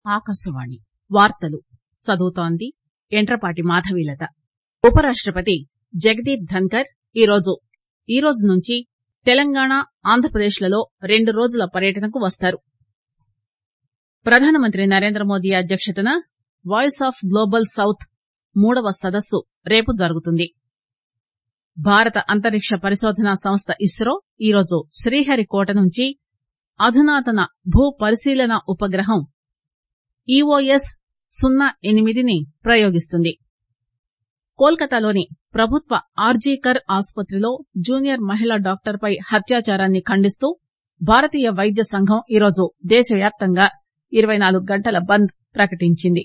ఆకాశవాణి వార్తలు చదువుతోంది యంట్రపాటి మాధవీలత ఉపరాష్టపతి జగదీప్ ధన్కర్ ఈరోజు ఈరోజు నుంచి తెలంగాణ ఆంధ్రప్రదేశ్ లలో రెండు రోజుల పర్యటనకు వస్తారు ప్రధానమంత్రి నరేంద్రమోదీ అధ్యక్షతన వాయిస్ ఆఫ్ గ్లోబల్ సౌత్ మూడవ సదస్సు రేపు జరుగుతుంది భారత అంతరిక్ష పరిశోధనా సంస్థ ఇస్రో ఈరోజు శ్రీహరికోట నుంచి అధునాతన భూ పరిశీలన ఉపగ్రహం ఈఓఎస్ సున్నా ఎనిమిదిని ప్రయోగిస్తుంది కోల్కతాలోని ప్రభుత్వ ఆర్జీకర్ ఆసుపత్రిలో జూనియర్ మహిళా డాక్టర్ పై హత్యాచారాన్ని ఖండిస్తూ భారతీయ వైద్య సంఘం ఈరోజు దేశవ్యాప్తంగా ఇరవై నాలుగు గంటల బంద్ ప్రకటించింది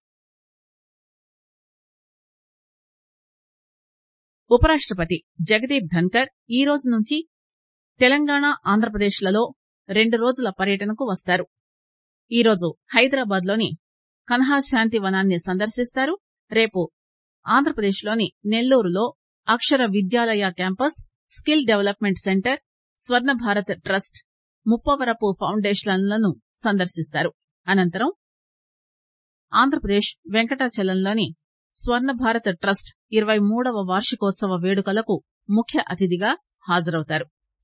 ఉపరాష్టపతి జగదీప్ ధన్కర్ ఈరోజు నుంచి తెలంగాణ ఆంధ్రప్రదేశ్ లలో రెండు రోజుల పర్యటనకు వస్తారు ఈరోజు హైదరాబాద్ లోని కన్హా శాంతి వనాన్ని సందర్శిస్తారు రేపు ఆంధ్రప్రదేశ్ లోని నెల్లూరులో అక్షర విద్యాలయ క్యాంపస్ స్కిల్ డెవలప్మెంట్ సెంటర్ స్వర్ణ భారత్ ట్రస్ట్ ముప్పవరపు ఫౌండేషన్లను సందర్శిస్తారు అనంతరం ఆంధ్రప్రదేశ్ వెంకటాచలంలోని స్వర్ణ భారత్ ట్రస్ట్ ఇరవై మూడవ వార్షికోత్సవ వేడుకలకు ముఖ్య అతిథిగా హాజరవుతారు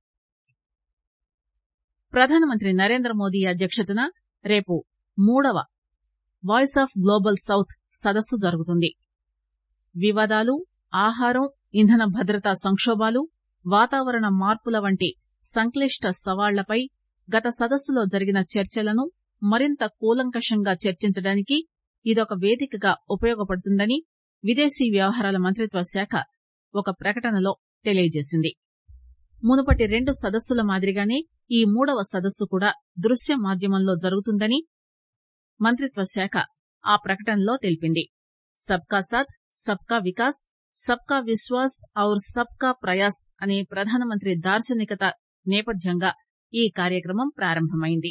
ప్రధానమంత్రి నరేంద్రమోదీ అధ్యక్షతన రేపు మూడవ వాయిస్ ఆఫ్ గ్లోబల్ సౌత్ సదస్సు జరుగుతుంది వివాదాలు ఆహారం ఇంధన భద్రతా సంకోభాలు వాతావరణ మార్పుల వంటి సంక్లిష్ట సవాళ్లపై గత సదస్సులో జరిగిన చర్చలను మరింత కూలంకషంగా చర్చించడానికి ఇదొక వేదికగా ఉపయోగపడుతుందని విదేశీ వ్యవహారాల మంత్రిత్వ శాఖ ఒక ప్రకటనలో తెలియజేసింది మునుపటి రెండు సదస్సుల మాదిరిగానే ఈ మూడవ సదస్సు కూడా దృశ్య మాధ్యమంలో జరుగుతుందని మంత్రిత్వ శాఖ ఆ ప్రకటనలో తెలిపింది సబ్కా సాథ్ సబ్కా వికాస్ సబ్కా విశ్వాస్ ఔర్ సబ్కా ప్రయాస్ అనే ప్రధానమంత్రి దార్శనికత నేపథ్యంగా ఈ కార్యక్రమం ప్రారంభమైంది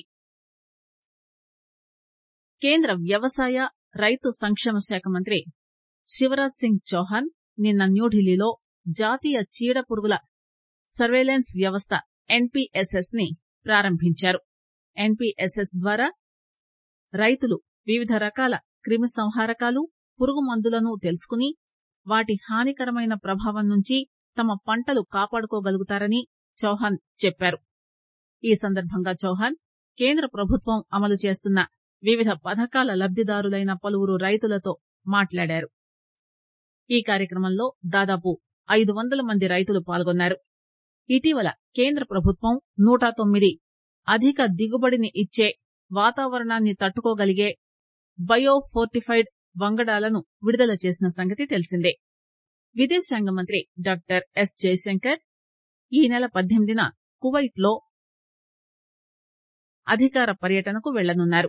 కేంద్ర వ్యవసాయ రైతు సంక్షేమ శాఖ మంత్రి శివరాజ్ సింగ్ చౌహాన్ నిన్న న్యూఢిల్లీలో జాతీయ చీడ పురుగుల సర్వేలెన్స్ వ్యవస్థ ఎన్పీఎస్ఎస్ ని ప్రారంభించారు ఎన్పీఎస్ఎస్ ద్వారా రైతులు వివిధ రకాల క్రిమి సంహారకాలు పురుగు మందులను తెలుసుకుని వాటి హానికరమైన ప్రభావం నుంచి తమ పంటలు కాపాడుకోగలుగుతారని చౌహాన్ చెప్పారు ఈ సందర్భంగా చౌహాన్ కేంద్ర ప్రభుత్వం అమలు చేస్తున్న వివిధ పథకాల లబ్దిదారులైన పలువురు రైతులతో మాట్లాడారు ఈ కార్యక్రమంలో దాదాపు ఐదు వందల మంది రైతులు పాల్గొన్నారు ఇటీవల కేంద్ర ప్రభుత్వం నూట తొమ్మిది అధిక దిగుబడిని ఇచ్చే వాతావరణాన్ని తట్టుకోగలిగే బయో ఫోర్టిఫైడ్ వంగడాలను విడుదల చేసిన సంగతి తెలిసిందే విదేశాంగ మంత్రి డాక్టర్ ఎస్ జయశంకర్ ఈ నెల పద్దెనిమిదిన కువైట్ లో అధికార పర్యటనకు వెళ్లనున్నారు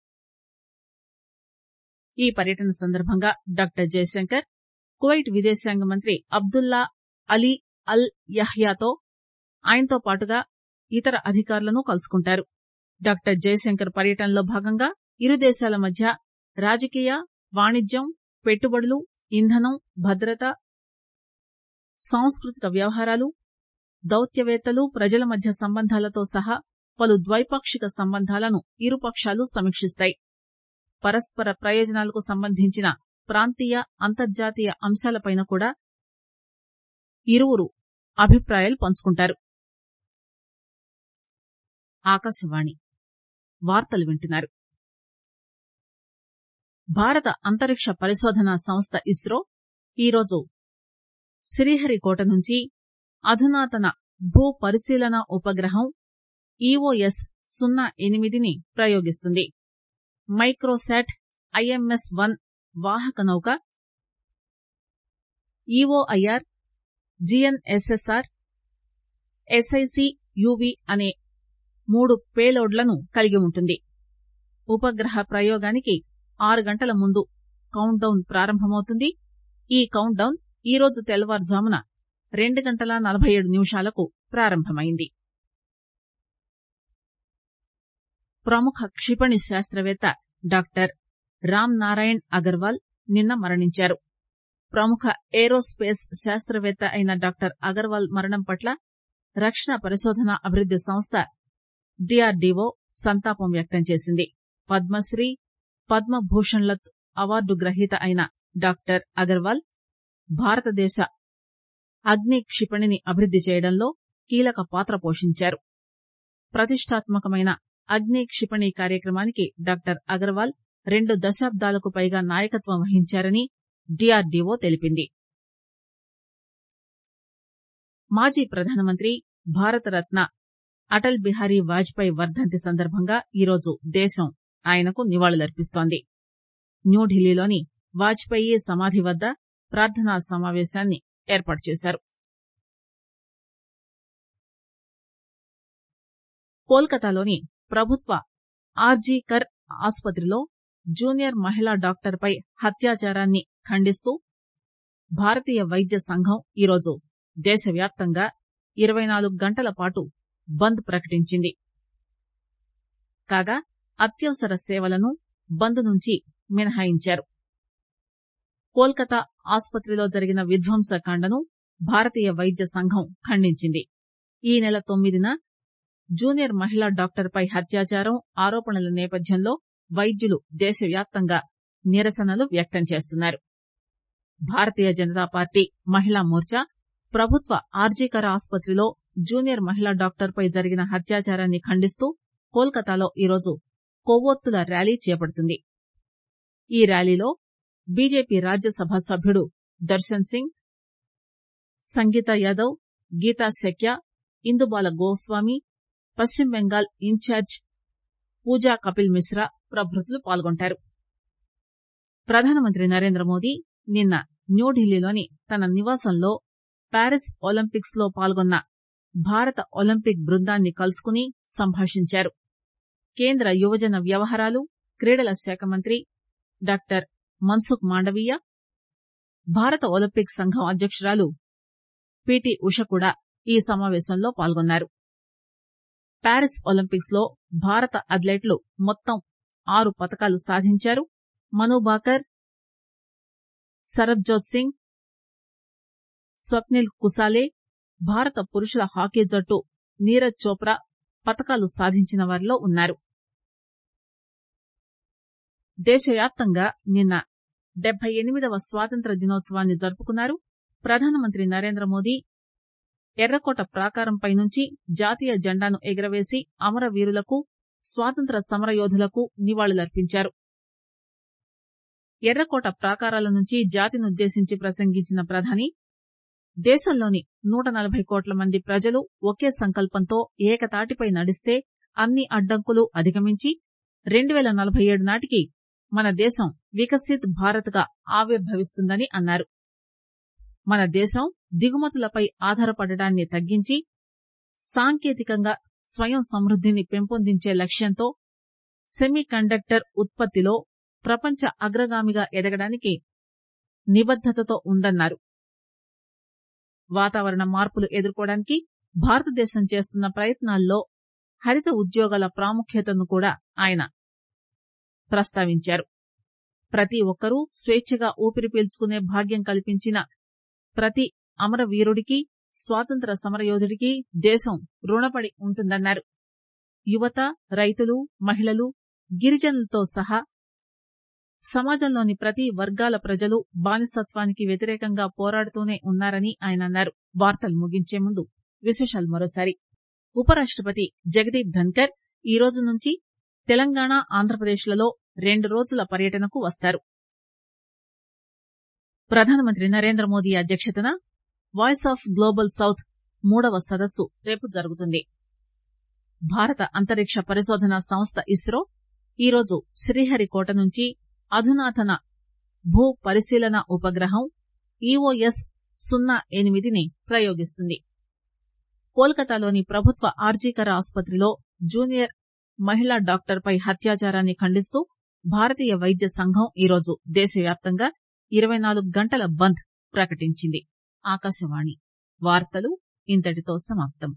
ఈ పర్యటన సందర్భంగా డాక్టర్ జయశంకర్ కువైట్ విదేశాంగ మంత్రి అబ్దుల్లా అలీ అల్ యహ్యాతో ఆయనతో పాటుగా ఇతర అధికారులను కలుసుకుంటారు డాక్టర్ జయశంకర్ పర్యటనలో భాగంగా ఇరు దేశాల మధ్య రాజకీయ వాణిజ్యం పెట్టుబడులు ఇంధనం భద్రత సాంస్కృతిక వ్యవహారాలు దౌత్యవేత్తలు ప్రజల మధ్య సంబంధాలతో సహా పలు ద్వైపాక్షిక సంబంధాలను ఇరుపక్షాలు సమీక్షిస్తాయి పరస్పర ప్రయోజనాలకు సంబంధించిన ప్రాంతీయ అంతర్జాతీయ అంశాలపైన కూడా ఇరువురు అభిప్రాయాలు పంచుకుంటారు ఆకాశవాణి వార్తలు వింటున్నారు భారత అంతరిక్ష పరిశోధనా సంస్థ ఇస్రో ఈరోజు శ్రీహరికోట నుంచి అధునాతన భూ పరిశీలన ఉపగ్రహం ఈఓఎస్ సున్నా ఎనిమిదిని ప్రయోగిస్తుంది మైక్రోశాట్ ఐఎంఎస్ వన్ వాహక నౌక ఈఓఐఆర్ జిఎన్ఎస్ఎస్ఆర్ ఎస్ఐసి యువి అనే మూడు పేలోడ్లను కలిగి ఉంటుంది ఉపగ్రహ ప్రయోగానికి ఆరు గంటల ముందు కౌంట్ డౌన్ ప్రారంభమవుతుంది ఈ కౌంట్ డౌన్ ఈరోజు తెల్లవారుజామున రెండు గంటల నలభై ఏడు నిమిషాలకు ప్రారంభమైంది ప్రముఖ క్షిపణి శాస్త్రవేత్త డాక్టర్ రామ్ నారాయణ్ అగర్వాల్ నిన్న మరణించారు ప్రముఖ ఏరోస్పేస్ శాస్త్రవేత్త అయిన డాక్టర్ అగర్వాల్ మరణం పట్ల రక్షణ పరిశోధన అభివృద్ది సంస్థ డీఆర్డీఓ సంతాపం వ్యక్తం చేసింది పద్మశ్రీ పద్మభూషణ్ల అవార్డు గ్రహీత అయిన డాక్టర్ అగర్వాల్ భారతదేశ అగ్ని క్షిపణిని అభివృద్ది చేయడంలో కీలక పాత్ర పోషించారు ప్రతిష్టాత్మకమైన అగ్ని క్షిపణి కార్యక్రమానికి డాక్టర్ అగర్వాల్ రెండు దశాబ్దాలకు పైగా నాయకత్వం వహించారని డీఆర్డీఓ తెలిపింది మాజీ ప్రధానమంత్రి భారతరత్న అటల్ బిహారీ వాజ్పేయి వర్దంతి సందర్భంగా ఈరోజు దేశం ఆయనకు నివాళులర్పిస్తోంది న్యూఢిల్లీలోని వాజ్పేయి సమాధి వద్ద ప్రార్థనా సమావేశాన్ని ఏర్పాటు చేశారు కోల్కతాలోని ప్రభుత్వ ఆర్జీ కర్ ఆసుపత్రిలో జూనియర్ మహిళా డాక్టర్పై హత్యాచారాన్ని ఖండిస్తూ భారతీయ వైద్య సంఘం ఈరోజు దేశవ్యాప్తంగా ఇరవై నాలుగు గంటల పాటు బంద్ ప్రకటించింది కాగా అత్యవసర సేవలను బంద్ నుంచి మినహాయించారు కోల్కతా ఆసుపత్రిలో జరిగిన విధ్వంసకాండను భారతీయ వైద్య సంఘం ఖండించింది ఈ నెల తొమ్మిదిన జూనియర్ మహిళా డాక్టర్పై హత్యాచారం ఆరోపణల నేపథ్యంలో వైద్యులు దేశవ్యాప్తంగా నిరసనలు వ్యక్తం చేస్తున్నారు భారతీయ జనతా పార్టీ మహిళా మోర్చా ప్రభుత్వ ఆర్జీకర్ ఆసుపత్రిలో జూనియర్ మహిళా డాక్టర్పై జరిగిన హత్యాచారాన్ని ఖండిస్తూ కోల్కతాలో ఈరోజు కొవ్వొత్తుల ర్యాలీ చేపడుతుంది ఈ ర్యాలీలో బీజేపీ రాజ్యసభ సభ్యుడు దర్శన్ సింగ్ సంగీత యాదవ్ గీతా శక్య ఇందుబాల గోస్వామి పశ్చిమ బెంగాల్ ఇన్ఛార్జ్ పూజా కపిల్ మిశ్రా ప్రభృతులు పాల్గొంటారు ప్రధానమంత్రి నరేంద్ర మోదీ నిన్న న్యూఢిల్లీలోని తన నివాసంలో ప్యారిస్ ఒలింపిక్స్ లో పాల్గొన్న భారత ఒలింపిక్ బృందాన్ని కలుసుకుని సంభాషించారు కేంద్ర యువజన వ్యవహారాలు క్రీడల శాఖ మంత్రి డాక్టర్ మన్సుఖ్ మాండవీయ భారత ఒలింపిక్ సంఘం అధ్యకురాలు పిటి ఉష కూడా ఈ సమావేశంలో పాల్గొన్నారు ప్యారిస్ ఒలింపిక్స్ లో భారత అథ్లెట్లు మొత్తం ఆరు పతకాలు సాధించారు మనుబాకర్ సరబ్జోత్ సింగ్ స్వప్నిల్ కుసాలే భారత పురుషుల హాకీ జట్టు నీరజ్ చోప్రా పతకాలు సాధించిన వారిలో ఉన్నారు దేశవ్యాప్తంగా నిన్న డెబ్బై ఎనిమిదవ స్వాతంత్ర దినోత్సవాన్ని జరుపుకున్నారు ప్రధానమంత్రి నరేంద్ర మోదీ ఎర్రకోట ప్రాకారంపై నుంచి జాతీయ జెండాను ఎగురవేసి అమరవీరులకు స్వాతంత్ర సమరయోధులకు నివాళులర్పించారు ఎర్రకోట ప్రాకారాల నుంచి జాతినుద్దేశించి ప్రసంగించిన ప్రధాని దేశంలోని నూట నలభై కోట్ల మంది ప్రజలు ఒకే సంకల్పంతో ఏకతాటిపై నడిస్తే అన్ని అడ్డంకులు అధిగమించి రెండు పేల నలభై ఏడు నాటికి మన దేశం వికసిత్ భారత్ గా ఆవిర్భవిస్తుందని అన్నారు మన దేశం దిగుమతులపై ఆధారపడడాన్ని తగ్గించి సాంకేతికంగా స్వయం సమృద్దిని పెంపొందించే లక్ష్యంతో సెమీ కండక్టర్ ఉత్పత్తిలో ప్రపంచ అగ్రగామిగా ఎదగడానికి నిబద్దతతో ఉందన్నారు వాతావరణ మార్పులు ఎదుర్కోవడానికి భారతదేశం చేస్తున్న ప్రయత్నాల్లో హరిత ఉద్యోగాల ప్రాముఖ్యతను కూడా ఆయన ప్రస్తావించారు ప్రతి ఒక్కరూ స్వేచ్ఛగా ఊపిరి పీల్చుకునే భాగ్యం కల్పించిన ప్రతి అమరవీరుడికి స్వాతంత్ర సమరయోధుడికి దేశం రుణపడి ఉంటుందన్నారు యువత రైతులు మహిళలు గిరిజనులతో సహా సమాజంలోని ప్రతి వర్గాల ప్రజలు బానిసత్వానికి వ్యతిరేకంగా పోరాడుతూనే ఉన్నారని ఆయన అన్నారు వార్తలు ముగించే ముందు విశేషాలు మరోసారి ఉపరాష్టపతి జగదీప్ ధన్కర్ ఈ రోజు నుంచి తెలంగాణ ఆంధ్రప్రదేశ్లలో రెండు రోజుల పర్యటనకు వస్తారు ప్రధానమంత్రి నరేంద్ర మోదీ అధ్యక్షతన వాయిస్ ఆఫ్ గ్లోబల్ సౌత్ మూడవ సదస్సు రేపు జరుగుతుంది భారత అంతరిక్ష పరిశోధన సంస్థ ఇస్రో ఈరోజు శ్రీహరికోట నుంచి అధునాతన భూ పరిశీలన ఉపగ్రహం ఈఓఎస్ సున్నా ఎనిమిదిని ప్రయోగిస్తుంది కోల్కతాలోని ప్రభుత్వ ఆర్జీకర్ ఆసుపత్రిలో జూనియర్ మహిళా డాక్టర్పై హత్యాచారాన్ని ఖండిస్తూ భారతీయ వైద్య సంఘం ఈరోజు దేశవ్యాప్తంగా ఇరవై నాలుగు గంటల బంద్ ప్రకటించింది ఆకాశవాణి వార్తలు ఇంతటితో సమాప్తం